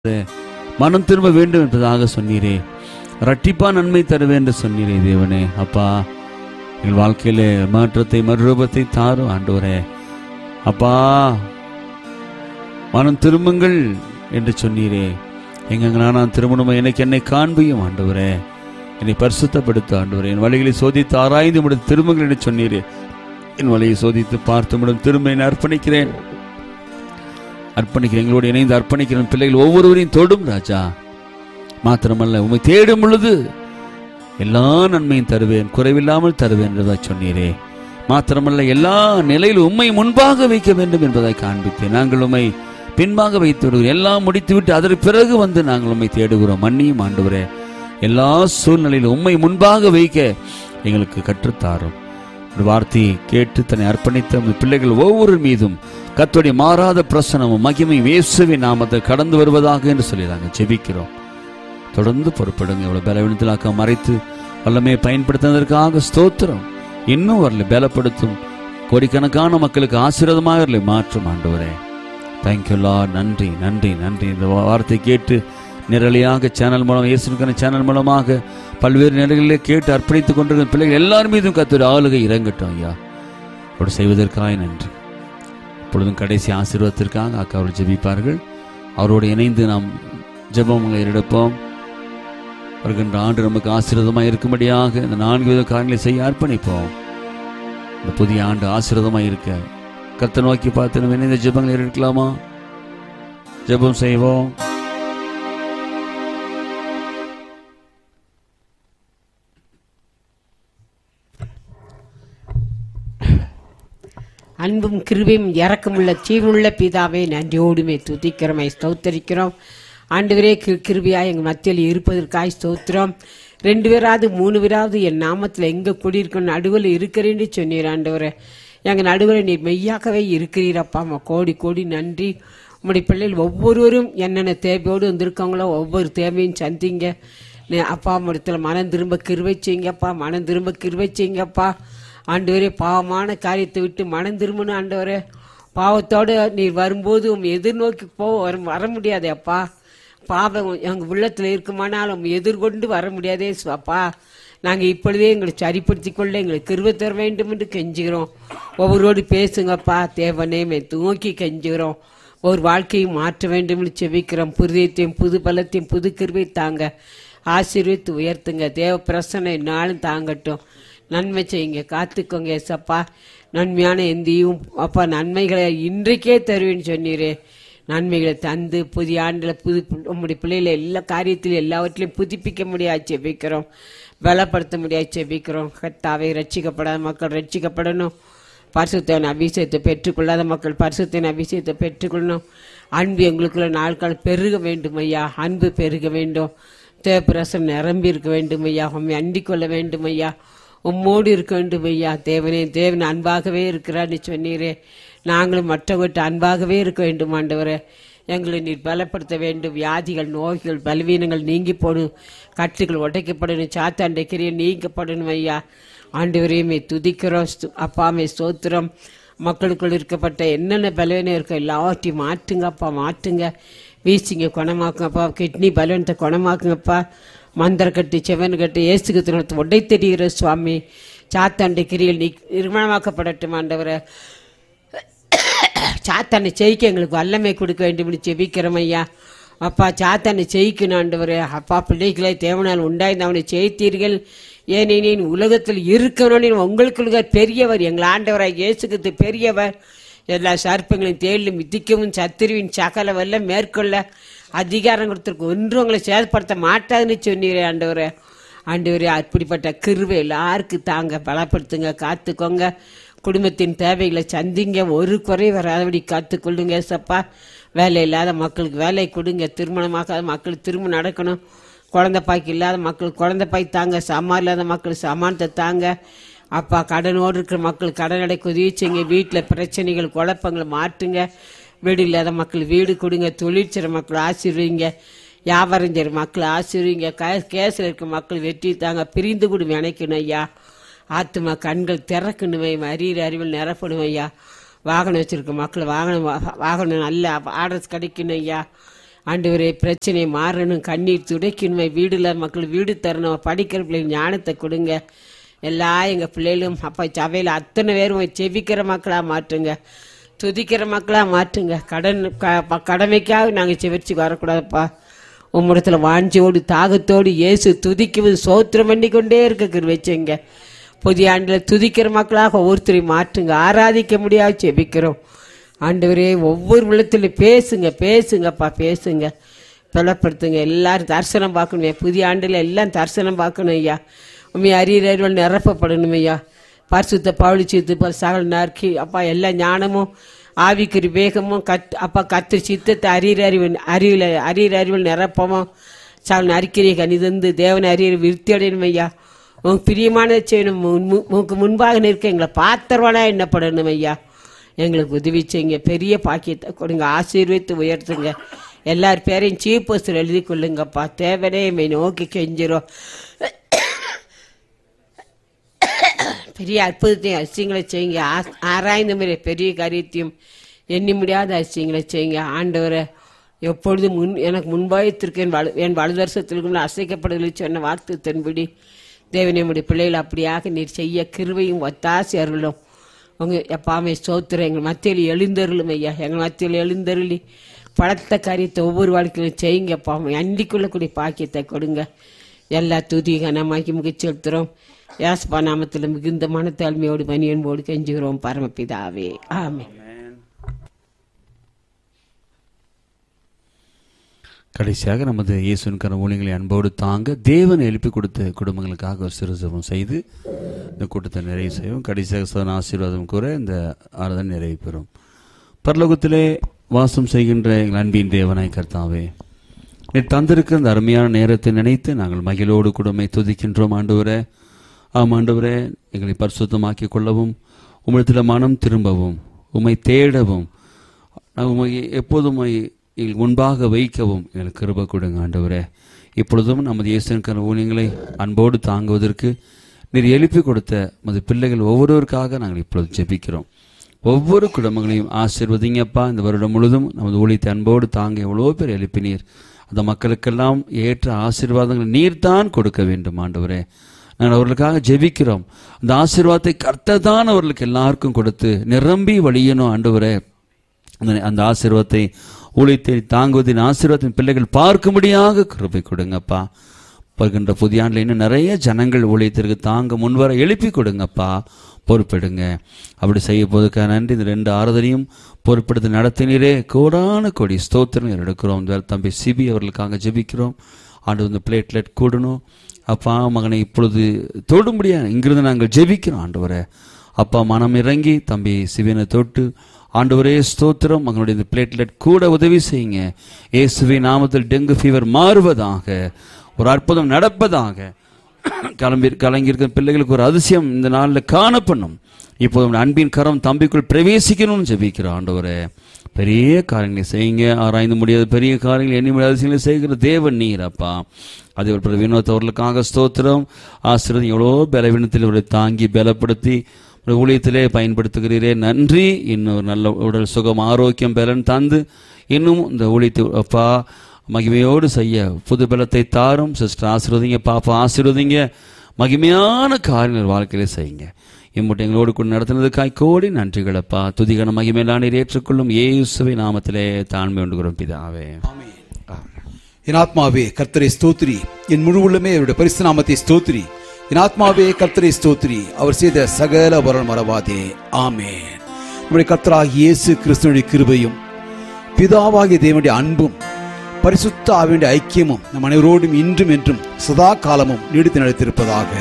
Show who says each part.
Speaker 1: மனம் திரும்ப வேண்டும் என்பதாக சொன்னீரே ரட்டிப்பா நன்மை தருவேன் என்று சொன்னீரே தேவனே அப்பா எங்கள் வாழ்க்கையிலே மாற்றத்தை மறுரூபத்தை தாரும் ஆண்டவரே அப்பா மனம் திரும்புங்கள் என்று சொன்னீரே எங்கெங்கெல்லாம் நான் திருமணம் எனக்கு என்னை காண்பியும் ஆண்டவரே என்னை பரிசுத்தப்படுத்த ஆண்டவரே என் வழிகளை சோதித்து ஆராய்ந்து முடித்து திரும்புங்கள் என்று சொன்னீரே என் வழியை சோதித்து பார்த்து முடியும் திரும்ப என்னை அர்ப்பணிக்கிறேன் அர்ப்பணிக்கிறேன் எங்களோடு இணைந்து அர்ப்பணிக்கிறேன் பிள்ளைகள் ஒவ்வொருவரையும் தொடும் ராஜா மாத்திரமல்ல உம்மை தேடும் பொழுது எல்லா நன்மையும் தருவேன் குறைவில்லாமல் தருவேன் என்றதா சொன்னீரே மாத்திரமல்ல எல்லா நிலையிலும் உம்மை முன்பாக வைக்க வேண்டும் என்பதை காண்பித்தேன் நாங்கள் உம்மை பின்பாக வைத்து விடுகிறோம் எல்லாம் முடித்துவிட்டு அதற்கு பிறகு வந்து நாங்கள் உம்மை தேடுகிறோம் மன்னியும் ஆண்டவரே எல்லா சூழ்நிலையிலும் உம்மை முன்பாக வைக்க எங்களுக்கு கற்றுத்தாரும் ஒரு வார்த்தையை கேட்டு தன்னை அர்ப்பணித்த உமது பிள்ளைகள் ஒவ்வொரு மீதும் கர்த்தருடைய மாறாத பிரசனமும் மகிமையும் இயேசுவின் நாமத்தை கடந்து வருவதாக என்று சொல்லி நாங்கள் ஜெபிக்கிறோம் தொடர்ந்து பொறுப்படுங்க இவ்வளவு பலவீனத்திலாக்க மறைத்து வல்லமையை பயன்படுத்தினதற்காக ஸ்தோத்திரம் இன்னும் வரல பலப்படுத்தும் கோடிக்கணக்கான மக்களுக்கு ஆசீர்வாதமாக வரல மாற்றும் ஆண்டவரே தேங்க்யூலா நன்றி நன்றி நன்றி இந்த வார்த்தை கேட்டு நிரலியாக சேனல் மூலம் இயேசுக்கான சேனல் மூலமாக பல்வேறு நிலைகளிலே கேட்டு அர்ப்பணித்துக் கொண்டிருக்கிற பிள்ளைகள் எல்லார் மீதும் கத்தோட ஆளுகை இறங்கட்டும் ஐயா அப்படி செய்வதற்காக நன்றி இப்பொழுதும் கடைசி ஆசீர்வாதத்திற்காக அக்கா அவர்கள் ஜெபிப்பார்கள் அவரோடு இணைந்து நாம் ஜெபங்களை எடுப்போம் வருகின்ற ஆண்டு நமக்கு ஆசீர்வாதமாக இருக்கும்படியாக இந்த நான்கு வித காரியங்களை செய்ய அர்ப்பணிப்போம் இந்த புதிய ஆண்டு ஆசீர்வாதமாக இருக்க கர்த்தர் நோக்கி பார்த்து நம்ம இணைந்த ஜெபங்களை எடுக்கலாமா ஜெபம் செய்வோம்
Speaker 2: அன்பும் கிருபையும் இறக்கமுள்ள ஜீவனுள்ள பிதாவே நன்றியோடுமே துதிக்கிறோமே ஸ்தோத்தரிக்கிறோம் ஆண்டவரே கி கிருபியாய் எங்கள் மத்தியில் இருப்பதற்காய் ஸ்தோத்திரம் ரெண்டு பேராவது மூணு பேராவது என் நாமத்தில் எங்கே குடியிருக்கணும் நடுவில் இருக்கிறேன்னு சொன்னீர் ஆண்டவரே எங்கள் நடுவில் நீர் மெய்யாகவே இருக்கிறீரப்பா அம்மா கோடி கோடி நன்றி உம்முடைய பிள்ளைகள் ஒவ்வொருவரும் என்னென்ன தேவையோடு வந்திருக்காங்களோ ஒவ்வொரு தேவையும் சந்திங்க நீ அப்பா இடத்துல மனம் திரும்ப கிருவை செய்யுங்கப்பா மனம் திரும்ப கிருவை செய்யுங்கப்பா ஆண்டவரே பாவமான காரியத்தை விட்டு மனம் திரும்பணும் ஆண்டவரே பாவத்தோடு நீர் வரும்போது உம் எதிர்நோக்கி போ வர வர முடியாதே அப்பா பாவம் எங்கள் உள்ளத்தில் இருக்குமானால் உம் எதிர்கொண்டு வர முடியாதே அப்பா நாங்கள் இப்பொழுதே எங்களை சரிப்படுத்திக் கொள்ள எங்களுக்கு கிருபை தர வேண்டும் என்று கெஞ்சுகிறோம் ஒவ்வொருவோடு பேசுங்கப்பா தேவனே மே தூக்கி கெஞ்சுகிறோம் ஒரு வாழ்க்கையை மாற்ற வேண்டும் என்று செபிக்கிறோம் புதியத்தையும் புது பலத்தையும் புது கிருபை தாங்க ஆசீர்வித்து உயர்த்துங்க தேவ பிரசனை நாளும் தாங்கட்டும் நன்மை செய்யுங்க காத்துக்கோங்க ஏசப்பா நன்மையான எந்தையும் அப்பா நன்மைகளை இன்றைக்கே தருவேன்னு சொன்னீரே நன்மைகளை தந்து புதிய ஆண்டில் புது உங்களுடைய பிள்ளைகளை எல்லா காரியத்திலும் எல்லாவற்றிலையும் புதுப்பிக்க முடியாது செபிக்கிறோம் பலப்படுத்த முடியாது செபிக்கிறோம் கத்தாவை ரட்சிக்கப்படாத மக்கள் ரட்சிக்கப்படணும் பரிசுத்தன் அபிஷேகத்தை பெற்றுக்கொள்ளாத மக்கள் பரிசுத்தின் அபிஷேகத்தை பெற்றுக்கொள்ளணும் அன்பு எங்களுக்குள்ள நாட்கள் பெருக வேண்டும் ஐயா அன்பு பெருக வேண்டும் தேவப்பிரசம் நிரம்பி இருக்க வேண்டும் ஐயா உண்மை அண்டிக் கொள்ள வேண்டும் ஐயா உம்மோடு இருக்க வேண்டும் ஐயா தேவனே தேவன் அன்பாகவே இருக்கிறான்னு சொன்னீரே நாங்களும் மற்றவர்கிட்ட அன்பாகவே இருக்க வேண்டும் ஆண்டவரே எங்களை நீர் பலப்படுத்த வேண்டும் வியாதிகள் நோய்கள் பலவீனங்கள் நீங்கி போடும் கட்டுகள் உடைக்கப்படணும் சாத்தாண்டை கிரியை நீக்கப்படணும் ஐயா ஆண்டவரையுமே துதிக்கிறோம் ஸ்து- அப்பாமே ஸ்தோத்திரம் மக்களுக்குள் இருக்கப்பட்ட என்னென்ன பலவீனம் இருக்கோ எல்லாவற்றையும் மாற்றுங்கப்பா மாற்றுங்க வீசிங்க குணமாக்குங்கப்பா கிட்னி பலவீனத்தை குணமாக்குங்கப்பா மந்திரக்கட்டு செவன் கட்டு ஏசுக்கு திருமணத்தை உடை தெரிகிற சுவாமி சாத்தாண்டை கிரியில் நீ நிர்மணமாக்கப்படட்டும் ஆண்டவரை சாத்தானை ஜெயிக்க எங்களுக்கு வல்லமை கொடுக்க வேண்டும் ஜெபிக்கிறோம் ஐயா அப்பா சாத்தானை ஜெயிக்கணும் ஆண்டவரே அப்பா பிள்ளைகளை தேவனால் உண்டாய்ந்து அவனை ஜெயித்தீர்கள் ஏனெனில் உலகத்தில் இருக்கணும் உங்களுக்கு பெரியவர் எங்கள் ஆண்டவராய் இயேசுக்கு பெரியவர் எல்லா சர்ப்பங்களையும் தேடிலும் மிதிக்கவும் சத்துருவின் சகல வல்ல மேற்கொள்ள அதிகாரம் கொடுத்திருக்கு ஒன்றும் உங்களை செயல்படுத்த மாட்டாதுன்னு சொன்னீரே ஆண்டவரே ஆண்டவரே அப்படிப்பட்ட கிருவை எல்லாருக்கும் தாங்க பலப்படுத்துங்க காத்துக்கோங்க குடும்பத்தின் தேவைகளை சந்திங்க ஒரு குறை வராதபடி காத்துக்கொள்ளுங்க ஏசப்பா வேலை இல்லாத மக்களுக்கு வேலை கொடுங்க திருமணமாகாத மக்களுக்கு திருமணம் நடக்கணும் குழந்தை பாய்க்கு இல்லாத மக்களுக்கு குழந்தை பாய் தாங்க சாமான் இல்லாத மக்களுக்கு சாமானத்தை தாங்க அப்பா கடனோடு இருக்கிற மக்கள் கடன் அடைக்க உதவி செய்யுங்க வீட்டில் பிரச்சனைகள் குழப்பங்களை மாற்றுங்க வீடு இல்லாத மக்கள் வீடு கொடுங்க தொழிற்சிற மக்கள் ஆசீர்வீங்க வியாபாரம் செய்கிற மக்கள் ஆசீர்வீங்க கேஸில் இருக்க மக்கள் வெற்றி தாங்க பிரிந்து கூட நினைக்கணும் ஐயா ஆத்துமா கண்கள் திறக்கணுமே அறிகிற அறிவில் நிரப்பணும் ஐயா வாகனம் வச்சிருக்க மக்கள் வாகனம் வா- வாகனம் நல்ல ஆர்டர்ஸ் கிடைக்கணும் ஐயா ஆண்டவரே பிரச்சனை மாறணும் கண்ணீர் துடைக்கணுமே வீடுல மக்கள் வீடு தரணும் படிக்கிற பிள்ளைங்க ஞானத்தை கொடுங்க எல்லா எங்க பிள்ளைகளும் அப்பா சபையில அத்தனை பேரும் செவிக்கிற மக்களா மாற்றுங்க துதிக்கிற மக்களா மாற்றுங்க கடன் க- ப- கடமைக்காக நாங்க செவிச்சு வரக்கூடாதுப்பா உம்மிடத்துல வாஞ்சியோடு தாகத்தோடு இயேசு துதிக்குவது சோத்திரம் பண்ணி கொண்டே இருக்க வச்சுங்க புதிய ஆண்டில் துதிக்கிற மக்களாக ஒவ்வொருத்தரையும் மாற்றுங்க ஆராதிக்க முடியாது செபிக்கிறோம் ஆண்டவரே ஒவ்வொரு உள்ளத்திலும் பேசுங்க பேசுங்கப்பா பேசுங்க பலப்படுத்துங்க எல்லாரும் தரிசனம் பார்க்கணும் புதிய ஆண்டில் எல்லாம் தரிசனம் பார்க்கணும் ஐயா உண்மை அரியர்கள் நிரப்பப்படணும் ஐயா பரிசுத்த பவுளி சித்து பல் சகல் நறுக்கி அப்பா எல்லா ஞானமும் ஆவிக்குறி வேகமும் கத் அப்பா கத்து சித்தத்தை அரியர் அறிவு அறிவில் அரியர் அறிவில் நிரப்பமும் சகல் நறுக்கிறை கணிதந்து தேவன் அரியர் விருத்தி அடையணும் ஐயா உங்க பிரியமானதை செய்யணும் முன் மு- உனக்கு முன்பாக நிற்க எங்களை பாத்திரவனா எண்ணப்படணும் ஐயா எங்களுக்கு உதவி செய்யுங்க பெரிய பாக்கியத்தை கொடுங்க ஆசீர்வதித்து உயர்த்துங்க எல்லார் பேரையும் சீப் போஸ்டர் எழுதி கொள்ளுங்கப்பா தேவனே என்னை நோக்கி கெஞ்சிரும் பெரிய அற்புதத்தையும் அதிசயங்களை செய்யுங்க ஆ- ஆராய்ந்த மாதிரி பெரிய காரியத்தையும் எண்ணி முடியாத அதிசயங்களை செய்யுங்க ஆண்டவரை எப்பொழுதும் முன் எனக்கு முன்பாயத்திற்கு என் வலு என் வலுதர்சத்திற்கு அசைக்கப்படுதலை சொன்ன வார்த்தத்தின்படி தேவனை நம்முடைய பிள்ளைகள் அப்படியாக நீர் செய்ய கிருவையும் ஒத்தாசி அருளும் உங்க எப்பாமே சோத்திரம் எங்கள் மத்தியில் எழுந்தருளும் ஐயா எங்கள் மத்தியில் எழுந்தருளி பலத்த காரியத்தை ஒவ்வொரு வாழ்க்கையிலும் செய்யுங்கப்பா அண்டிக்குள்ளக்கூடிய பாக்கியத்தை கொடுங்க எல்லா துதி கனமாக்கி முகிச்சு செலுத்துறோம் யாஸ்பா நாமத்தில் மிகுந்த மனத்தாழ்மையோடு பனியன்போடு கெஞ்சுகிறோம் பரமபிதாவே ஆமென்
Speaker 1: கடைசியாக நமது இயேசுவின் கர ஊழியர்களை அன்போடு தாங்க தேவன் எழுப்பி கொடுத்த குடும்பங்களுக்காக ஒரு சிறு ஜெபம் செய்து இந்த கூட்டத்தை நிறைவு செய்வோம் கடைசியாக சதன ஆசீர்வாதம் கூற இந்த ஆராதனை நிறைவு பெறும் பரலோகத்திலே வாசம் செய்கின்ற எங்கள் அன்பின் தேவனாய் கர்த்தாவே நீ தந்திருக்கிற இந்த அருமையான நேரத்தை நினைத்து நாங்கள் மகிழோடு கூடமை துதிக்கின்றோம் ஆண்டவரே ஆம் ஆண்டவரே எங்களை பரிசுத்தமாக்கிக் கொள்ளவும் உம்மிடத்தில் மனம் திரும்பவும் உம்மை தேடவும் நாங்கள் உம்மை எப்போதும் உம்மை எங்கள் முன்பாக வைக்கவும் எங்களுக்கு கிருபை கொடுங்க ஆண்டவரே இப்பொழுதும் நமது இயேசுக்கான ஊழியங்களை அன்போடு தாங்குவதற்கு நீர் எழுப்பி கொடுத்த மது பிள்ளைகள் ஒவ்வொருவருக்காக நாங்கள் இப்பொழுது ஜெபிக்கிறோம் ஒவ்வொரு குடும்பங்களையும் ஆசீர்வதிங்கப்பா இந்த வருடம் முழுதும் நமது ஊழியத்தை அன்போடு தாங்க எவ்வளோ பேர் எழுப்பினீர் அந்த மக்களுக்கெல்லாம் ஏற்ற ஆசீர்வாதங்களை நீர்தான் கொடுக்க வேண்டும் ஆண்டவரே நாங்கள் அவர்களுக்காக ஜெபிக்கிறோம் அந்த ஆசீர்வாதத்தை கர்த்தர் தான் அவர்களுக்கு எல்லாருக்கும் கொடுத்து நிரம்பி வழியணும் ஆண்டவரே அந்த அந்த ஆசீர்வாதத்தை ஊழியத்தை தாங்குவதின் ஆசீர்வாதத்தின் பிள்ளைகள் பார்க்கும்படியாக கிருபை கொடுங்கப்பா வருகின்ற புதிய ஆண்டில் இன்னும் நிறைய ஜனங்கள் ஊழியத்திற்கு தாங்க முன்வர எழுப்பி கொடுங்கப்பா பொறுப்பெடுங்க அப்படி செய்ய போதுக்காக நன்றி இந்த ரெண்டு ஆறுதலையும் பொறுப்பெடுத்து நடத்தினீரே கோடான கொடி ஸ்தோத்திரம் எடுக்கிறோம் இந்த தம்பி சிபி அவர்களுக்காக ஜெபிக்கிறோம் ஆண்டு வந்து பிளேட்லெட் கூடணும் அப்பா மகனை இப்பொழுது தொடும்படியா இங்கிருந்து நாங்கள் ஜெபிக்கிறோம் ஆண்டவரே அப்பா மனம் இறங்கி தம்பி சிவனை தொட்டு ஆண்டவரே ஸ்தோத்திரம் மகனுடைய இந்த பிளேட்லெட் கூட உதவி செய்யுங்க இயேசுவை நாமத்தில் டெங்கு ஃபீவர் மாறுவதாக ஒரு அற்புதம் நடப்பதாக கிளம்பி கலங்கியிருக்கிற பிள்ளைகளுக்கு ஒரு அதிசயம் இந்த நாளில் காணப்படும் இப்போது உம்முடைய அன்பின் கரம் தம்பிக்குள் பிரவேசிக்கணும்னு ஜெபிக்கிற ஆண்டவரே பெரிய காரியங்களை செய்யுங்க ஆராய்ந்து முடியாத பெரிய காரியங்கள் எண்ணி முடியாத விஷயங்களை செய்கிற தேவன் நீர் அப்பா அதே ஒரு வினோத் அவர்களுக்காக ஸ்தோத்திரம் ஆசிரியர் எவ்வளோ பலவீனத்தில் இவரை தாங்கி பலப்படுத்தி உடைய ஊழியத்திலே பயன்படுத்துகிறீரே நன்றி இன்னும் ஒரு நல்ல உடல் சுகம் ஆரோக்கியம் பலன் தந்து இன்னும் இந்த ஊழியத்தை அப்பா மகிமையோடு செய்ய புது பலத்தை தாரும் சிஸ்டர் ஆசீர்வதிங்க பாப்பா ஆசீர்வதிங்க மகிமையான காரியங்கள் வாழ்க்கையில செய்யுங்க இம்முட்டை எங்களோடு கூட நடத்தினதுக்காய் கோடி நன்றிகளப்பா துதிகன மகிமையிலான ஏற்றுக்கொள்ளும் இயேசுவை நாமத்திலே தாழ்மை உண்டுகிறோம் பிதாவே
Speaker 3: என் ஆத்மாவே கர்த்தரை ஸ்தோத்திரி என் முழு உள்ளமே அவருடைய பரிசு நாமத்தை ஸ்தோத்திரி என் ஆத்மாவே கர்த்தரை ஸ்தோத்திரி அவர் செய்த சகல வரல் மறவாதே ஆமென் நம்முடைய கர்த்தராகிய இயேசு கிறிஸ்துவனுடைய கிருபையும் பிதாவாகிய தேவனுடைய அன்பும் பரிசுத்த ஆவியுடைய ஐக்கியமும் நம் அனைவரோடும் இன்றும் என்றும் சதா காலமும் நீடித்து நடத்திருப்பதாக